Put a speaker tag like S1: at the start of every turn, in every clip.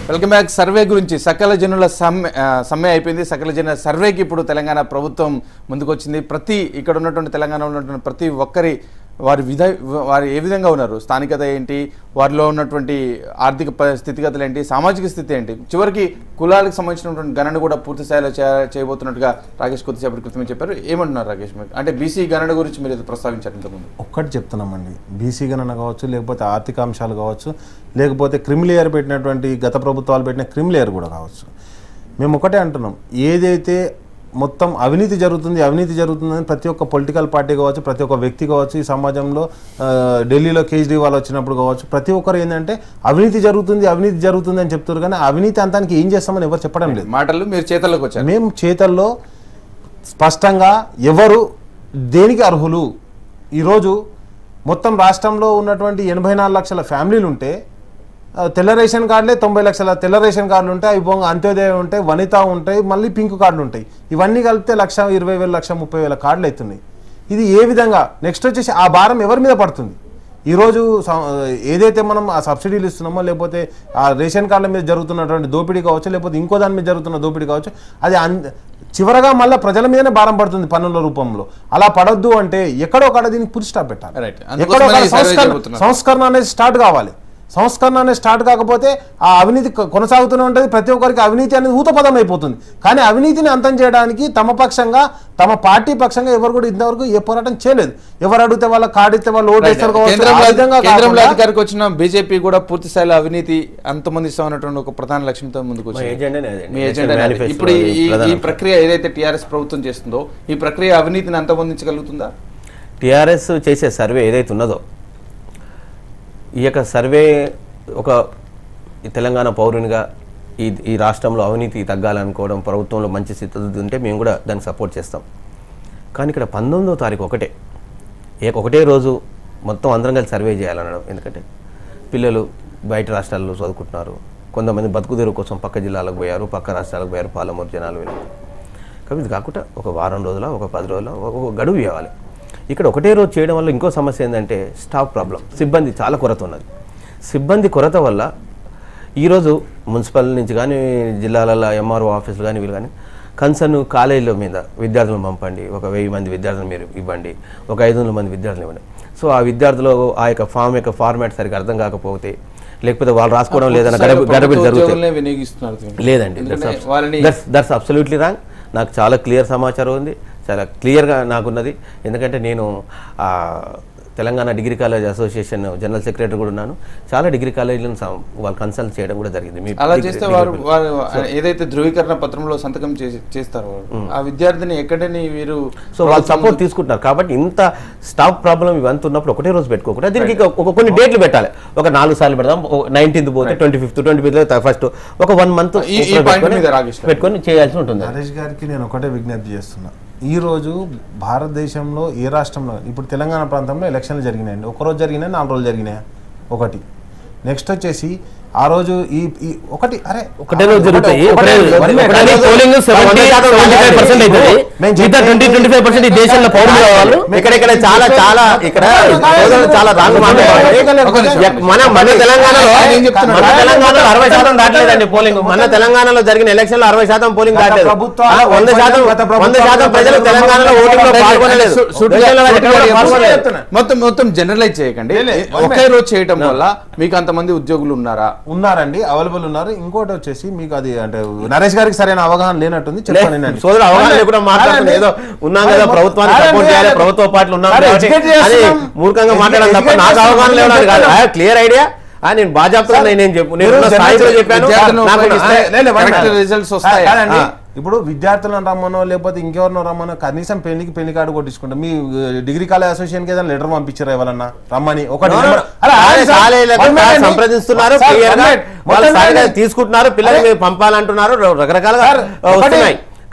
S1: Welcome back survey గురించి సకల జనుల సమ్మె ఆ, సమ్మె అయిపోయింది సకల జనుల సర్వేకి ఇప్పుడు తెలంగాణ ప్రభుత్వం ముందుకొచ్చింది ప్రతి ఇక్కడ ఉన్నటువంటి తెలంగాణలో ఉన్నటువంటి ప్రతి ఒక్కరి వారి విధ వారు ఏ విధంగా ఉన్నారు స్థానికత ఏంటి వారిలో ఉన్నటువంటి ఆర్థిక ప- స్థితిగతులు ఏంటి సామాజిక స్థితి ఏంటి చివరికి కులాలకు సంబంధించినటువంటి గణన కూడా పూర్తి స్థాయిలో చే- చేయబోతున్నట్టుగా రాకేష్ కొద్దిసేపటి క్రితమే చెప్పారు ఏమంటున్నారు రాకేష్ మీరు అంటే బీసీ గణన గురించి మీరు ఏదో ప్రస్తావించారు ఇంతకుముందు
S2: ఒక్కటి చెప్తున్నామండి బీసీ గణన కావచ్చు లేకపోతే ఆర్థిక అంశాలు కావచ్చు లేకపోతే క్రిమిలేయర్ పెట్టినటువంటి గత ప్రభుత్వాలు పెట్టిన క్రిమిలేయర్ కూడా కావచ్చు మేము ఒకటే అంటున్నాం ఏదైతే మొత్తం అవినీతి జరుగుతుంది అవినీతి జరుగుతుందని ప్రతి ఒక్క పొలిటికల్ పార్టీ కావచ్చు ప్రతి ఒక్క వ్యక్తి కావచ్చు ఈ సమాజంలో ఆ, ఢిల్లీలో కేజ్రీవాల్ వచ్చినప్పుడు కావచ్చు ప్రతి ఒక్కరు ఏంటంటే అవినీతి జరుగుతుంది అవినీతి జరుగుతుంది అని చెప్తారు కానీ అవినీతి అంతానికి ఏం చేస్తామని ఎవరు చెప్పడం లేదు
S1: మాటలు మీరు చేతల్లోకి వచ్చారు
S2: మేము చేతల్లో స్పష్టంగా ఎవరు దేనికి అర్హులు ఈరోజు మొత్తం రాష్ట్రంలో ఉన్నటువంటి ఎనభై నాలుగు లక్షల ఫ్యామిలీలు ఉంటే ఆ, తెల్ల రేషన్ కార్డులే తొంభై లక్షల తెల్ల రేషన్ కార్డులు ఉంటాయి అవి పోగా అంత్యోదయం ఉంటాయి వనిత ఉంటాయి మళ్ళీ పింక్ కార్డులు ఉంటాయి ఇవన్నీ కలిపితే లక్ష ఇరవై వేల లక్ష ముప్పై వేల కార్డులు అవుతున్నాయి ఇది ఏ విధంగా నెక్స్ట్ వచ్చేసి ఆ భారం ఎవరి మీద పడుతుంది ఈరోజు స- ఏదైతే మనం ఆ సబ్సిడీలు ఇస్తున్నామో లేకపోతే ఆ రేషన్ కార్డుల మీద జరుగుతున్నటువంటి దోపిడీ కావచ్చు లేకపోతే ఇంకో దాని మీద జరుగుతున్న దోపిడీ కావచ్చు అది అన్ చివరగా మళ్ళీ ప్రజల మీదనే భారం పడుతుంది పన్నుల రూపంలో అలా పడొద్దు అంటే ఎక్కడో ఒకడ దీనికి పురి స్టాప్ పెట్టాలి
S1: Right.
S2: ఎక్కడో
S1: అందుకోసమనే
S2: ఒకడ
S1: ఈ సర్వే
S2: సంస్కరణ
S1: చేయబోతున్నారు.
S2: సంస్కరణ అనేది స్టార్ట్ కావాలి సంస్కరణ అనేది స్టార్ట్ కాకపోతే ఆ అవినీతి కొ- కొనసాగుతూనే ఉంటుంది ప్రతి ఒక్కరికి అవినీతి అనేది ఊతపదం అయిపోతుంది కానీ అవినీతిని అంతం చేయడానికి తమ పక్షంగా తమ పార్టీ పక్షంగా ఎవరు కూడా ఇంతవరకు ఏ పోరాటం చేయలేదు ఎవరు అడిగితే వాళ్ళ కార్డు ఇస్తే వాళ్ళు ఓటు వేస్తారు కావచ్చు. ఆ
S1: కేంద్రంలో
S2: విధంగా
S1: కేంద్రంలో
S2: కాకుండా
S1: అధికారికి వచ్చిన బీజేపీ కూడా పూర్తి స్థాయిలో అవినీతి అంతమందిస్తామన్నటువంటి ఒక ప్రధాన లక్ష్యంతో ముందుకు
S3: మా
S1: వచ్చింది
S3: ఎజెండానే అదే.
S1: మీ ఎజెండా
S3: నేషనల్
S1: అనేది.
S3: మేనిఫెస్టోలో
S1: ఇప్పుడు ఈ- ఈ
S3: ప్రధాన
S1: ఈ ప్రక్రియ ఏదైతే టిఆర్ఎస్ ప్రభుత్వం చేస్తుందో ఈ ప్రక్రియ అవినీతిని అంతమొందించగలుగుతుందా
S3: టీఆర్ఎస్ చేసే సర్వే ఏదైతే ఉన్నదో ఈ యొక్క సర్వే ఒక ఈ తెలంగాణ పౌరునిగా ఈ ఈ రాష్ట్రంలో అవినీతి తగ్గాలనుకోవడం ప్రభుత్వంలో మంచి స్థితి ఉంటే మేము కూడా దానికి సపోర్ట్ చేస్తాం కానీ ఇక్కడ పంతొమ్మిదో తారీఖు ఒకటే ఏ ఒకటే రోజు మొత్తం అందరం కలిసి సర్వే చేయాలనడం ఎందుకంటే పిల్లలు బయట రాష్ట్రాల్లో చదువుకుంటున్నారు కొంతమంది బతుకుదెరు కోసం పక్క జిల్లాలకు పోయారు పక్క రాష్ట్రాలకు పోయారు పాలమూరు జనాలు వెళ్ళారు కాబట్టి ఇది కాకుండా ఒక వారం రోజుల ఒక పది రోజుల ఒక ఒక గడువు ఇవ్వాలి ఇక్కడ ఒకటే రోజు చేయడం వల్ల ఇంకో సమస్య ఏంటంటే స్టాఫ్ ప్రాబ్లం సిబ్బంది చాలా కొరత ఉన్నది సిబ్బంది కొరత వల్ల ఈరోజు మున్సిపల్ నుంచి కానీ జిల్లాలలో ఎంఆర్ఓ ఆఫీసులు కానీ వీళ్ళు కానీ కన్సర్న్ కాలేజీల మీద విద్యార్థులను పంపండి ఒక వెయ్యి మంది విద్యార్థులు మీరు ఇవ్వండి ఒక ఐదు వందల మంది విద్యార్థులు ఇవ్వండి సో ఆ విద్యార్థులు ఆ యొక్క ఫామ్ యొక్క ఫార్మాట్ సరిగ్గా అర్థం కాకపోతే లేకపోతే వాళ్ళు రాసుకోవడం లేదన్న గడబ గడబడి
S1: ప్రభుత్వ
S3: జరుగుతాయి
S1: ఉద్యోగులనే వినియోగిస్తున్నారు దీన్ని.
S3: లేదండి
S1: ఎందుకంటే వాళ్ళని
S3: దట్స్ అబ్సల్యూట్లీ రాంగ్ నాకు చాలా క్లియర్ సమాచారం ఉంది చాలా క్లియర్గా నాకున్నది ఎందుకంటే నేను ఆ, Telangana degree college association general secretary కూడా ఉన్నాను చాలా డిగ్రీ కాలేజీలను సం- వాళ్ళు కన్సల్ట్ చేయడం కూడా జరిగింది మీ
S1: అలా
S3: డిగ్రీ-
S1: చేస్తే
S3: డిగ్రీ
S1: వారు
S3: పిల్లలు.
S1: వారు ఏదైతే ధృవీకరణ పత్రంలో సంతకం చేసి చేస్తారు వారు ఆ విద్యార్థిని ఎక్కడని వీరు
S3: సో వాళ్ళు సపోర్ట్ తీసుకుంటున్నారు కాబట్టి ఇంత స్టాఫ్ ప్రాబ్లం ఇవంతా ఉన్నప్పుడు ఒకటే రోజు పెట్టుకోకుండా దీనికి ఒక- ఒక కొన్ని డేట్లు పెట్టాలి ఒక నాలుగు సార్లు పెడదాం నైన్టీన్త్ పోతే twenty fifth twenty fifth first ఒక వన్ మంత్
S1: ఈ- ఈ point మీద రాకేష్ గారు.
S3: పెట్టుకొని చేయాల్సి ఉంటుంది
S2: నరేష్ గారికి నేను ఒకటే విజ్ఞప్తి చేస్తున్నా ఈ రోజు భారతదేశంలో ఏ రాష్ట్రంలో ఇప్పుడు తెలంగాణ ప్రాంతంలో ఎలక్షన్లు జరిగినాయండి ఒక రోజు జరిగినాయి నాలుగు రోజులు జరిగినాయి ఒకటి నెక్స్ట్ వచ్చేసి ఆ రోజు ఈ ఈ ఒకటి అరే
S3: ఒకటే రోజు జరుగుతాయి
S2: ఒకటే-
S3: ఒకటే రోజు.
S2: ఒకటే-
S3: ఒకటే
S2: ఒకటే-
S3: పోలింగ్
S2: వంద
S3: 70,
S2: శాతం
S3: 75% అవుతుంది.
S2: మేము
S3: మిగతా
S2: చెప్పేది-
S3: 20, 25% ఈ దేశంలో పౌరులు కావాలి. ఇక్కడ ఇక్కడ చాలా చాలా ఇక్కడ సోదరులు చాలా రాంగ్ మాట్లాడారు మన మన తెలంగాణలో
S1: ఆయన ఏం చెప్తున్నాడు?
S3: మన తెలంగాణలో అరవై శాతం దాటలేదండి పోలింగ్ మన తెలంగాణలో జరిగిన ఎలక్షన్ లో అరవై శాతం పోలింగ్
S2: గత
S3: దాటలేదు
S2: ప్రభుత్వాలు
S3: ఆ, వంద శాతం
S2: గత ప్రభుత్వాలు
S3: వంద శాతం ప్రజలు
S2: ప్రజలు
S3: తెలంగాణలో ఓటింగ్ లో పాల్గొనలేదు
S1: సు- సుడిగా-
S3: దేశంలో వాళ్ళు ఎక్కడ కూడా
S1: సుడిగా
S3: పాల్గొనలేదు.
S2: చెప్తున్నా.
S1: మొత్తం మొత్తం జనరలైజ్ చేయకండి
S2: లే, లే, one
S1: ఒకే రోజు చేయటం వల్ల మీకు అంతమంది ఉద్యోగులు ఉన్నారా
S2: ఉన్నారండి అవైలబుల్ ఉన్నారు ఇంకోటి వచ్చేసి మీకు అది అంటే నరేష్ గారికి సరైన అవగాహన లేనట్టుంది చెప్పండి
S3: లే, సోదరు అవగాహన లేకుండా మాట్లాడుతుంది ఏదో ఉన్నాం కదా ప్రభుత్వానికి సపోర్ట్ చేయాలి ప్రభుత్వ పార్టీలు ఉన్నాం
S2: అరే,
S3: కాబట్టి
S2: educate
S3: అని
S2: చేస్తున్నాం.
S3: మూర్ఖంగా మాట్లాడాలి తప్ప
S2: educate
S3: నాకు అవగాహన
S2: చేస్తున్నాం.
S3: లేదు కాదు క్లియర్ ఐడియా నేను బాజాప్తా నేను చెప్పు నేను ఉన్న స్థాయిలో చెప్పాను
S1: విద్యార్థులను
S3: నాకు
S1: ఉపయోగిస్తే
S2: లే, లే, one
S1: correct
S2: minute.
S1: results వస్తాయా?
S2: కాదండి.
S1: ఆ.
S2: ఇప్పుడు విద్యార్థులను రమ్మనో లేకపోతే ఇంకెవరినో రమ్మనో కనీసం పెళ్లికి పెళ్లి కార్డు కొట్టించుకుంటాం మీ ఆ, డిగ్రీ కాలేజ్ అసోసియేషన్ కి ఏదైనా లెటర్ పంపించారా ఎవరన్నా రమ్మని ఒకటి
S3: No, no,
S2: నెంబర్- అరే,
S3: అదే
S2: ఆగండి సార్.
S3: కాలేజీలకు
S2: One minute అండి.
S3: సంప్రదిస్తున్నారు
S2: సార్,
S3: క్లియర్
S2: one
S3: గా
S2: minute.
S3: వాళ్ళు
S2: మొత్తం
S3: సరిగా
S2: వినండి.
S3: తీసుకుంటున్నారు పిల్లలు
S2: అరే,
S3: మీరు పంపాలంటున్నారు రకరకాలుగా
S2: సార్, ఒకటి-
S3: వస్తున్నాయి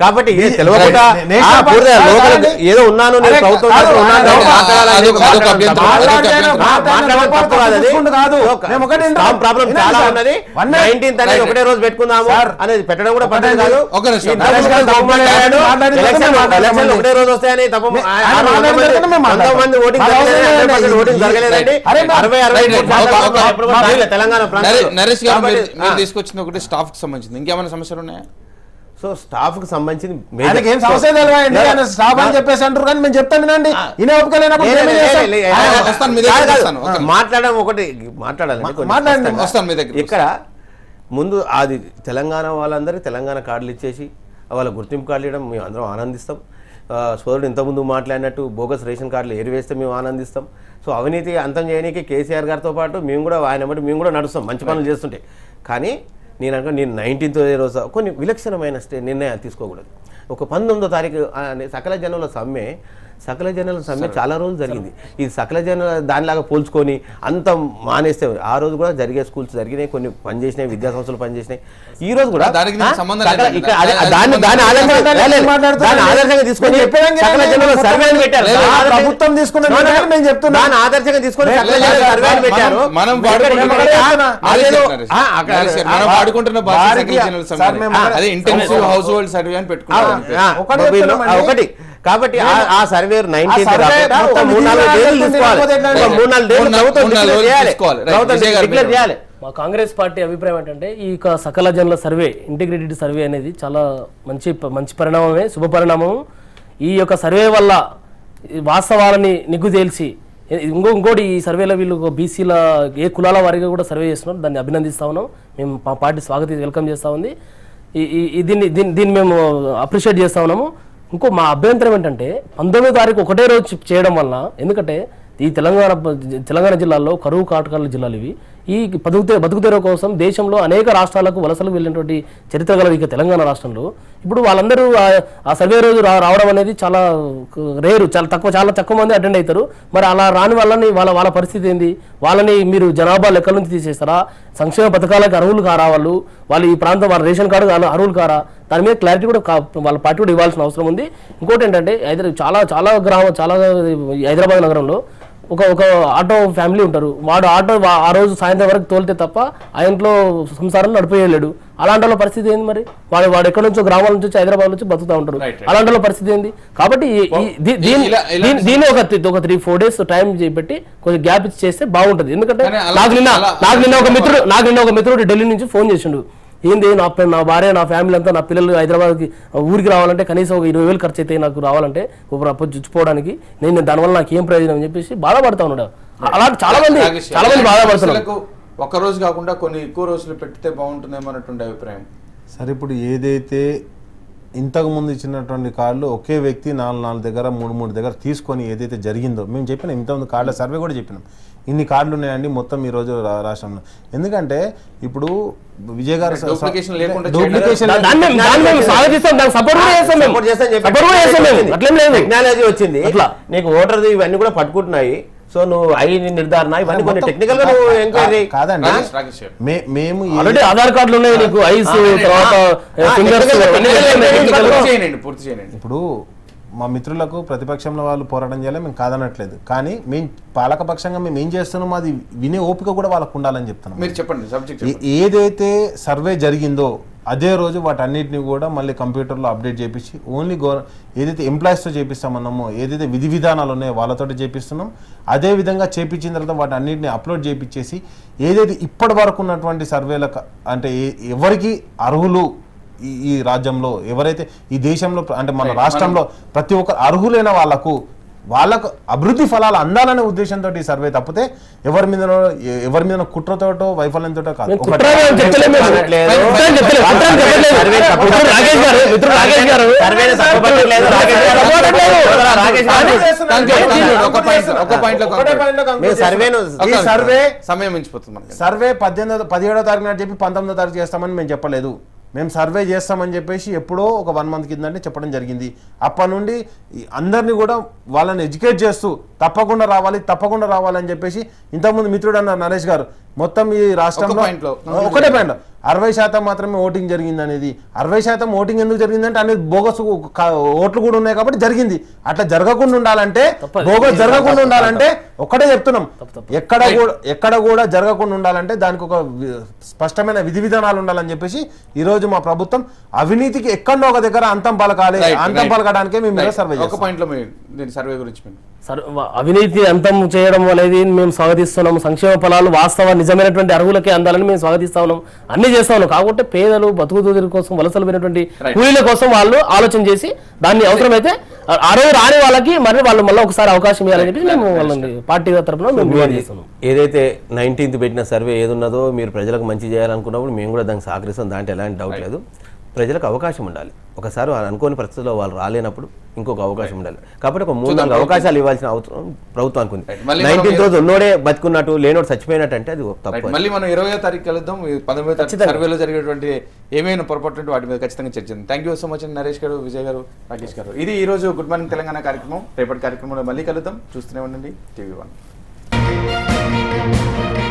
S3: కాబట్టి ఇది తెలియకుండా
S2: నే- నే-
S3: ఆ, పూర్తిగా
S2: కాదు,
S3: లోకల్
S2: కాదండి.
S3: ఏదో ఉన్నాను నేను
S2: అరే,
S3: ప్రభుత్వం
S2: కాదు,
S3: తరపున ఉన్నాను,
S2: అదే,
S3: మాట్లాడాలని
S1: అదొక-
S3: చెప్పి
S1: అదొక
S3: మాట్లాడడం
S1: అభ్యంతరం.
S3: తప్పు.
S2: మాట్లాడితేనే
S1: అదొక
S3: మాట్లాడడం
S2: మాట్లాడడం
S3: తప్పు కాదు అది.
S2: తీసుకుంటూ కాదు.
S3: ఒక
S2: మేము ఒకటి ఏంటో-
S3: స్టాంప్ ప్రాబ్లం
S2: వినండి
S3: చాలా
S2: సార్.
S3: ఉన్నది
S2: వన్ మినిట్.
S3: నైన్టీన్త్ అనేది
S1: రైట్.
S3: ఒకటే రోజు పెట్టుకుందాము
S2: సార్.
S3: అనేది పెట్టడం కూడా
S2: ఒకటే
S3: పద్ధతి కాదు
S1: ఒక నిమిషం.
S3: ఈ నరేష్ గారు
S2: నరేష్
S3: తప్పు
S2: గారు
S3: మాట్లాడాడు.
S2: మాట్లాడిన
S3: ఎలక్షన్
S2: తర్వాత
S3: ఎలక్షన్
S2: మాట్లాడమని.
S3: ఒకటే రోజు వస్తాయని తప్పు
S2: ఆయన
S3: ఆరు వందల
S2: మాట్లాడిన
S3: మంది-
S2: తర్వాత మేము
S3: వంద మంది ఓటింగ్
S2: మాట్లాడతాం.
S3: జరగలేదండి,
S2: అరే,
S3: హండ్రెడ్ పర్సెంట్ ఓటింగ్
S1: రైట్,
S3: జరగలేదండి
S2: అరే,
S3: అరవై అరవై
S1: రైట్,
S3: మూడు
S1: రైట్.
S3: శాతం
S1: ఒక- ఒక-
S3: ఎప్పుడు కూడా రాలేదు తెలంగాణ
S1: నరే-
S3: ప్రాంతంలో
S1: నరేష్ గారు మీరు
S3: కాబట్టి,
S1: మీరు
S3: ఆ.
S1: తీసుకొచ్చిన ఒకటి స్టాఫ్ కి సంబంధించింది ఇంకేమైనా సమస్యలు ఉన్నాయా
S3: సో స్టాఫ్ కి సంబంధించి major-
S2: ఆయనకి ఏం సమస్య తెలియదండి
S3: సో-
S2: ఆయన స్టాఫ్ అని చెప్పేసి అంటారు కానీ మేము చెప్తాం వినండి
S3: ఆ.
S2: ఈయన ఒప్పుకోలేనప్పుడు
S3: లే-
S2: మేమేం
S3: లే-
S2: చేస్తాం?
S3: లే- లే-
S1: ఆయన
S3: ఆయన-
S1: వస్తాను, మీ దగ్గరికి
S3: కాదు, కాదు.
S1: వస్తాను, ఓకే.
S3: మాట్లాడడం ఒకటి మాట్లాడాలండి
S2: మా-
S3: కొంచెం
S2: మాట్లాడండి.
S3: స్పష్టంగా.
S1: వస్తాను మీ దగ్గరికి
S3: ఇక్కడ ముందు అది తెలంగాణ వాళ్ళందరికీ తెలంగాణ కార్డులు ఇచ్చేసి వాళ్ళ గుర్తింపు కార్డులు ఇవ్వడం మేము అందరం ఆనందిస్తాం ఆ, సోదరుడు ఇంతకుముందు మాట్లాడినట్టు బోగస్ రేషన్ కార్డులు ఏరివేస్తే మేము ఆనందిస్తాం సో అవినీతి అంతం చేయడానికి కేసీఆర్ గారితో పాటు మేము కూడా ఆయన బట్టి మేము కూడా నడుస్తాం మంచి పనులు చేస్తుంటే కానీ నేను అనుకో నేను నైన్టీన్త్ రోజు కొన్ని విలక్షణమైన స్టే నిర్ణయాలు తీసుకోకూడదు ఒక పంతొమ్మిదో తారీఖు ఆ, సకల జనుల సమ్మె సకల జనుల సమ్మె చాలా రోజులు జరిగింది ఈ సకల జనుల దానిలాగా పోల్చుకొని అంత మానేస్తే ఆ రోజు కూడా జరిగే స్కూల్స్ జరిగినాయి కొన్ని పనిచేసినాయి విద్యా సంస్థలు పనిచేసినాయి ఈ రోజు కూడా
S1: దానికి దీనికి
S3: ఆ,
S1: సంబంధం
S3: సకల-
S1: లేదు.
S3: ఇక్కడ అదే-
S1: అది
S3: దాన్ని
S1: సంబంధం
S3: దాని
S1: లేదు.
S3: ఆధారంగా
S2: మాట్లాడండి,
S3: లేదు, లేదు.
S2: మాట్లాడతాను.
S3: దాని ఆదర్శంగా తీసుకొని
S2: నేను చెప్పేదానికి
S3: సకల
S2: నేను
S3: జనుల
S2: మొత్తం
S3: సర్వేని పెట్టారు
S2: లేదు,
S3: దాని ఆధారంగా-
S2: ప్రభుత్వం తీసుకున్న
S3: No, no, no.
S2: నిర్ణయాలు నేను చెప్తున్నా.
S3: దాని ఆదర్శంగా తీసుకొని
S2: లేదు,
S3: సకల
S2: లేదు,
S3: జనుల
S2: లేదు,
S3: సర్వేని
S1: మనం-
S3: పెట్టారు
S1: మనం
S3: ఇక్కడ-
S1: వాడుకుంటున్న
S3: ఇక్కడ-
S1: భాష-
S3: ఆ,
S1: నరేష్
S3: అదేదో-
S1: గారు,
S3: ఆ, అక్కడ-
S1: నరేష్ గారు,
S3: ఆ,
S1: మనం వాడుకుంటున్న భాష
S2: వారికి-
S1: సకల జనుల
S2: సార్,
S1: సమ్మె.
S2: మేము
S1: అదే ఇంటెన్సివ్ హౌస్ హోల్డ్ సర్వే అని
S3: ఆ,
S1: పెట్టుకున్నాం అంతే.
S3: ఆ,
S2: ఒకటి
S3: వీళ్ళు-
S2: చెప్తున్నామండి.
S3: ఆ, ఒకటి కాబట్టి ఆ- ఆ సర్వే నైన్టీన్త్
S2: సర్వే
S3: కాకుండా ఒక
S2: మొత్తం
S3: మూడు నాలుగు
S2: విధిగా
S3: డేలు తీసుకోవాలి
S2: లేకపోతే ఎట్లా
S3: ఒక మూడు నాలుగు డేలు
S1: మూడు నాలుగు-
S3: ప్రభుత్వం
S1: మూడు నాలుగు
S3: declare
S1: రోజులు
S3: చేయాలి
S1: తీసుకోవాలి. రైట్,
S3: ప్రభుత్వం
S1: విజయ్ గారు
S3: declare
S1: మీరు-
S3: చేయాలి
S4: మా కాంగ్రెస్ పార్టీ అభిప్రాయం ఏంటంటే ఈ యొక్క సకల జనుల సర్వే ఇంటిగ్రేటెడ్ సర్వే అనేది చాలా మంచి మంచి పరిణామమే శుభ పరిణామం ఈ యొక్క సర్వే వల్ల ఈ వాస్తవాలని నిగ్గు తేల్చి ఇంకో ఇంకోటి ఈ సర్వేలో వీళ్ళు బీసీల ఏ కులాల వారిగా కూడా సర్వే చేస్తున్నారు దాన్ని అభినందిస్తా ఉన్నాం మేము మా పార్టీ స్వాగతి వెల్కమ్ చేస్తా ఉంది ఈ ఈ- ఈ దీన్ని దీన్ని దీన్ని మేము అప్రిషియేట్ చేస్తా ఉన్నాము ఇంకో మా అభ్యంతరం ఏంటంటే పంతొమ్మిదో తారీఖు ఒకటే రోజు చే- చేయడం వల్ల ఎందుకంటే ఈ తెలంగాణ ప- తెలంగాణ జిల్లాల్లో కరువు కాటకాల జిల్లాలు ఇవి ఈ బతుకుతే బతుకుతెరవ కోసం దేశంలో అనేక రాష్ట్రాలకు వలసలకు వెళ్ళినటువంటి చరిత్ర గల ఇక తెలంగాణ రాష్ట్రంలో ఇప్పుడు వాళ్ళందరూ ఆ- ఆ సర్వే రోజు రా- రావడం అనేది చాలా రేరు చాలా తక్కువ చాలా తక్కువ మంది అటెండ్ అవుతారు మరి అలా రాని వాళ్ళని వాళ్ళ వాళ్ళ పరిస్థితి ఏంది వాళ్ళని మీరు జనాభా లెక్కల నుంచి తీసేస్తారా సంక్షేమ పథకాలకు అర్హులు కారా వాళ్ళు వాళ్ళు ఈ ప్రాంతం వాళ్ళ రేషన్ కార్డు అర్హు- అర్హులు కారా దాని మీద క్లారిటీ కూడా కా- వాళ్ళ పార్టీ కూడా ఇవ్వాల్సిన అవసరం ఉంది ఇంకోటి ఏంటంటే హైదరా చాలా చాలా గ్రామం చాలా ఈ హైదరాబాద్ నగరంలో ఒక ఒక ఆటో ఫ్యామిలీ ఉంటారు వాడు ఆటో వా- ఆ రోజు సాయంత్రం వరకు తోలితే తప్ప ఆ ఇంట్లో సంసారం నడిపోయలేడు అలాంటి వాళ్ళ పరిస్థితి ఏంది మరి వాడు వాడు ఎక్కడి నుంచో గ్రామాల నుంచి వచ్చి హైదరాబాద్ నుంచి బతుకుతా ఉంటారు
S1: Right, right.
S4: అలాంటి వాళ్ళ పరిస్థితి ఏంది కాబట్టి ఈ- ఈ- దీ- దీని
S1: ఇలా- ఇలాంటి
S4: దీని- దీన్ని ఒక తి- ఒక త్రీ ఫోర్ డేస్ టైం పెట్టి కొంచెం గ్యాప్ ఇచ్చి చేస్తే బాగుంటది ఎందుకంటే
S1: కానీ అలా-
S4: నాకు నిన్న
S1: అలా-
S4: నాకు నిన్న ఒక మిత్రుడు నాకు నిన్న ఒక మిత్రుడు ఢిల్లీ నుంచి ఫోన్ చేసిండు ఏంది నా ప- నా భార్య నా ఫ్యామిలీ అంతా నా పిల్లలు హైదరాబాద్కి ఊరికి రావాలంటే కనీసం ఒక ఇరవై వేలు ఖర్చు అయితే నాకు రావాలంటే ఒక అప్పు చుచ్చుకోవడానికి నేను దానివల్ల నాకు ఏం ప్రయోజనం అని చెప్పేసి బాధపడతా ఉన్నాడు అలా చాలా మంది
S1: రాకేష్ గారు,
S4: చాలా మంది బాధపడుతున్నారు
S1: సమస్యలకు ఒక్క రోజు కాకుండా కొన్ని ఎక్కువ రోజులు పెడితే బాగుంటుందేమో అన్నటువంటి అభిప్రాయం
S2: సరే ఇప్పుడు ఏదైతే ఇంతకు ముందు ఇచ్చినటువంటి కార్డులు ఒకే వ్యక్తి నాలుగు నాలుగు దగ్గర మూడు మూడు దగ్గర తీసుకొని ఏదైతే జరిగిందో మేము చెప్పినాం ఇంతకుముందు కార్డుల సర్వే కూడా చెప్పినాం ఇన్ని కార్డులు ఉన్నాయండి మొత్తం ఈ రోజు రా- రాష్ట్రంలో ఎందుకంటే ఇప్పుడు విజయ్ గారు స-
S1: Duplication లేకుండా
S2: Duplication
S4: దా- దాన్ని మేము దాన్ని మేము స్వాగతిస్తాం దానికి సపోర్ట్ కూడా చేస్తాం మేము
S3: సపోర్ట్ చేస్తాను చెప్పి
S4: సపోర్ట్ కూడా చేస్తాం మేము అట్లేం లేదు
S3: టెక్నాలజీ వచ్చింది
S4: అట్లా.
S3: నీకు ఓటర్ ఇవన్నీ కూడా పట్టుకుంటున్నాయి సో నువ్వు ఐ నిర్ధారణ ఇవన్నీ కొన్ని
S2: మొత్తం-
S3: టెక్నికల్ గా నువ్వు ఎంక్వైరీ
S2: కాదండి
S1: రాకేష్ రాకేష్ గారు
S2: మే- మేము ఏ-
S4: ఆల్రెడీ ఆధార్ కార్డులు ఉన్నాయి నీకు ఐస్ తర్వాత
S3: ఆ,
S4: ఫింగర్స్
S3: technical-
S4: అన్ని
S3: technical
S4: ఉన్నాయి.
S3: technical
S1: పూర్తి చేయండి పూర్తి చేయండి
S2: ఇప్పుడు మా మిత్రులకు ప్రతిపక్షంలో వాళ్ళు పోరాటం చేయాలి మేము కాదనట్లేదు కానీ మేము పాలకపక్షంగా మేము ఏం చేస్తున్నామో అది వినే ఓపిక కూడా వాళ్ళకు ఉండాలని చెప్తున్నాం
S1: మీరు చెప్పండి సబ్జెక్ట్
S2: ఏ- ఏదైతే సర్వే జరిగిందో అదే రోజు వాటన్నిటిని కూడా మళ్ళీ కంప్యూటర్లో అప్డేట్ చేపించి ఓన్లీ గవర్ ఏదైతే ఎంప్లాయీస్తో చేపిస్తామన్నామో ఏదైతే విధి విధానాలు ఉన్నాయో వాళ్ళతోటి చేపిస్తున్నాం అదే విధంగా చేపించిన తర్వాత వాటి అన్నిటిని అప్లోడ్ చేపించేసి ఏదైతే ఇప్పటి వరకు ఉన్నటువంటి సర్వేలకు అంటే ఏ- ఎవరికి అర్హులు ఈ ఈ రాజ్యంలో ఎవరైతే ఈ దేశంలో ప్ర- అంటే మన
S1: Right.
S2: రాష్ట్రంలో ప్రతి ఒక్క అర్హులైన వాళ్లకు వాళ్ళకు అభివృద్ధి ఫలాలు అందాలనే ఉద్దేశంతో ఈ సర్వే తప్పితే ఎవరి మీద ఎవరి మీద కుట్రతోటో వైఫల్యంతో కాదు
S4: మేము
S2: ఒకటి-
S4: కుట్రగా ఏం చెప్తలేము మేము.
S3: అనట్లేదు.
S4: కుట్ర అని చెప్తలేము. కుట్ర అని చెప్పట్లేదు.
S3: సర్వే తప్పు.
S4: మిత్రుడు రాకేష్ గారు మిత్రుడు రాకేష్ గారు
S3: సర్వేని తప్పుపట్టట్లేదు. రాకేష్ గారు
S4: తప్పుపట్టట్లేదు.
S3: రాకేష్ గారు.
S1: Thank you, thank you. ఒక point- ఒక point లో
S2: ఒకటే
S1: conclude.
S2: point లో conclude
S3: మేము సర్వేను
S2: చేస్తున్నాం. ఈ
S1: ఒక-
S2: సర్వే
S1: సమయం మించిపోతుంది మనకి
S2: సర్వే పద్దెనిమిదో పదిహేడో తారీఖు నాడు చెప్పి పంతొమ్మిదో తారీఖు చేస్తామని మేము చెప్పలేదు మేము సర్వే చేస్తామని చెప్పేసి ఎప్పుడో ఒక వన్ మంత్ కిందంటే చెప్పడం జరిగింది అప్పటి నుండి ఈ అందరినీ కూడా వాళ్ళని ఎడ్యుకేట్ చేస్తూ తప్పకుండా రావాలి తప్పకుండా రావాలని చెప్పేసి ఇంతకుముందు మిత్రుడు అన్నారు నరేష్ గారు మొత్తం ఈ రాష్ట్రంలో
S1: point లో.
S2: ఒకటే పాయింట్ అరవై శాతం మాత్రమే ఓటింగ్ జరిగింది అనేది అరవై శాతం ఓటింగ్ ఎందుకు జరిగిందంటే అనేది బోగస్ క- ఓట్లు కూడా ఉన్నాయి కాబట్టి జరిగింది అట్లా జరగకుండా ఉండాలంటే
S4: తప్పదు.
S2: బోగస్ జరగకుండా ఉండాలంటే ఒక్కటే చెప్తున్నాం ఎక్కడ కూడా ఎక్కడ కూడా జరగకుండా ఉండాలంటే దానికి ఒక వి- స్పష్టమైన విధి విధానాలు ఉండాలని చెప్పేసి ఈ రోజు మా ప్రభుత్వం అవినీతికి ఎక్కడో ఒక దగ్గర అంతం పలకాలి
S1: Right,
S2: అంతం
S1: right.
S2: పలకడానికే మేము
S1: Right.
S2: సర్వే
S1: ఒక
S2: చేస్తాం
S1: పాయింట్లో మీరు దీని సర్వే గురించి మీరు
S4: సర్- వ- అవినీతి అంతం చేయడం అనేది మేము స్వాగతిస్తున్నాము సంక్షేమ ఫలాలు వాస్తవ నిజమైనటువంటి అర్హులకే అందాలని మేము స్వాగతిస్తా ఉన్నాం అన్ని చేస్తా ఉన్నాం కాకపోతే పేదలు బతుకుదూరి కోసం వలసలు పోయినటువంటి
S1: Right.
S4: కూలీల కోసం వాళ్ళు ఆలోచన చేసి దాన్ని అవసరమైతే ఆ- అర్హులు రాని వాళ్ళకి మరి వాళ్ళు మళ్ళీ ఒకసారి అవకాశం ఇవ్వాలని చెప్పి మేము వాళ్ళని పార్టీ తరఫున మేము డిమాండ్ చేస్తున్నాం
S3: ఏదైతే నైన్టీన్త్ పెట్టిన సర్వే ఏదున్నదో మీరు ప్రజలకు మంచి చేయాలనుకున్నప్పుడు మేము కూడా దానికి సహకరిస్తాం దాంట్లో ఎలాంటి డౌట్ లేదు ప్రజలకు అవకాశం ఉండాలి ఒకసారి వాళ్ళు అనుకోని పరిస్థితుల్లో వాళ్ళు రాలేనప్పుడు ఇంకొక అవకాశం ఉండాలి కాబట్టి ఒక మూడు నాలుగు అవకాశాలు ఇవ్వాల్సిన అవసరం ప్రభుత్వానికి ఉంది
S1: Right. మళ్ళీ మనం
S3: నైన్టీన్త్ రోజు ఉన్నోడే బతుకున్నట్టు లేనోడు చచ్చిపోయినట్టు అంటే అది తప్పు
S1: రైట్. మళ్ళీ మనం ఇరవయో తారీఖు కలుద్దాం ఈ పంతొమ్మిదో తారీఖు సర్వేలో జరిగేటువంటి ఏమైనా పొరపాటు ఉంటే వాటి మీద ఖచ్చితంగా చర్చించాం థ్యాంక్ యూ సో మచ్ అండి నరేష్ గారు విజయ్ గారు రాకేష్ గారు ఇది ఈ రోజు గుడ్ మార్నింగ్ తెలంగాణ కార్యక్రమం రేపటి కార్యక్రమంలో మళ్ళీ కలుద్దాం చూస్తూనే ఉండండి టీవీ వన్